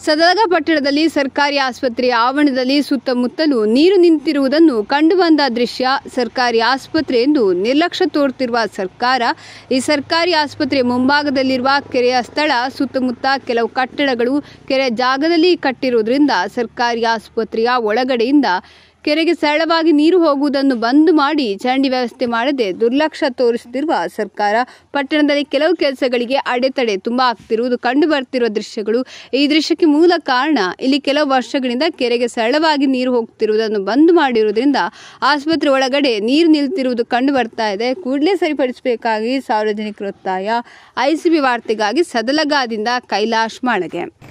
ಸದಲಗ ಪಟ್ಟಣದಲ್ಲಿ ಸರ್ಕಾರಿ ಆಸ್ಪತ್ರೆಯ ಆವರಣದಲ್ಲಿ ಸುತ್ತಮುತ್ತಲೂ ನೀರು ನಿಂತಿರುವುದನ್ನು ಕಂಡುಬಂದ ದೃಶ್ಯ ಸರ್ಕಾರಿ ಆಸ್ಪತ್ರೆ ಎಂದು ನಿರ್ಲಕ್ಷ್ಯ ತೋರುತ್ತಿರುವ ಸರ್ಕಾರ ಈ ಸರ್ಕಾರಿ ಆಸ್ಪತ್ರೆ ಮುಂಭಾಗದಲ್ಲಿರುವ ಕೆರೆಯ ಸ್ಥಳ ಸುತ್ತಮುತ್ತ ಕೆಲವು ಕಟ್ಟಡಗಳು ಕೆರೆ ಜಾಗದಲ್ಲಿ ಕಟ್ಟಿರುವುದರಿಂದ ಸರ್ಕಾರಿ ಆಸ್ಪತ್ರೆಯ ಒಳಗಡೆಯಿಂದ ಕೆರೆಗೆ ಸರಳವಾಗಿ ನೀರು ಹೋಗುವುದನ್ನು ಬಂದ್ ಮಾಡಿ ಚರಂಡಿ ವ್ಯವಸ್ಥೆ ಮಾಡದೆ ದುರ್ಲಕ್ಷ್ಯ ತೋರಿಸುತ್ತಿರುವ ಸರ್ಕಾರ ಪಟ್ಟಣದಲ್ಲಿ ಕೆಲವು ಕೆಲಸಗಳಿಗೆ ಅಡೆತಡೆ ತುಂಬಾ ಆಗ್ತಿರುವುದು ಕಂಡು ಬರ್ತಿರುವ ದೃಶ್ಯಗಳು ಈ ದೃಶ್ಯಕ್ಕೆ ಮೂಲ ಕಾರಣ ಇಲ್ಲಿ ಕೆಲವು ವರ್ಷಗಳಿಂದ ಕೆರೆಗೆ ಸರಳವಾಗಿ ನೀರು ಹೋಗ್ತಿರುವುದನ್ನು ಬಂದ್ ಮಾಡಿರುವುದರಿಂದ ಆಸ್ಪತ್ರೆ ಒಳಗಡೆ ನೀರು ನಿಲ್ತಿರುವುದು ಕಂಡು ಬರ್ತಾ ಇದೆ ಕೂಡಲೇ ಸರಿಪಡಿಸಬೇಕಾಗಿ ಸಾರ್ವಜನಿಕರ ಒತ್ತಾಯ ಐಸಿಬಿ ವಾರ್ತೆಗಾಗಿ ಸದಲಗಾದಿಂದ ಕೈಲಾಶ್ ಮಾಳಗೆ